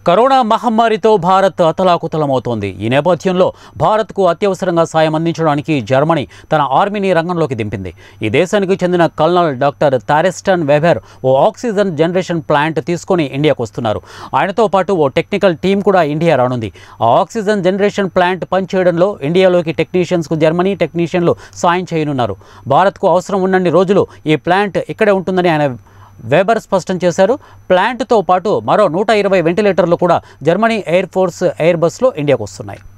corona మహమ్మారితో Bharat అతలాకుతలమవుతోంది ఈ నేపథ్యంలో భారత్కు అత్యవసరంగా సాయం అందించడానికి జర్మనీ తన ఆర్మీని రంగంలోకి దింపింది ఈ దేశానికి చెందిన కల్నల్ డాక్టర్ తారెస్టన్ వెబెర్ ఓ ఆక్సిజన్ జనరేషన్ ప్లాంట్ తీసుకొని ఇండియాకు వస్తున్నారు ఆయనతో పాటు ఓ టెక్నికల్ టీం కూడా ఇండియా రానుంది ఆ ఆక్సిజన్ జనరేషన్ ప్లాంట్ పనిచేయడంలో ఇండియాలోకి టెక్నీషియన్స్కు జర్మనీ టెక్నీషియన్లు సాయం చేయనున్నారు భారత్కు అవసరం ఉన్నన్ని రోజులు ఈ ప్లాంట్ ఇక్కడే ఉంటుందని ఆయన వెబర్ స్పష్టం చేశారు ప్లాంట్తో పాటు మరో నూట ఇరవై వెంటిలేటర్లు కూడా జర్మనీ ఎయిర్ ఫోర్స్ ఎయిర్ బస్లో ఇండియాకు వస్తున్నాయి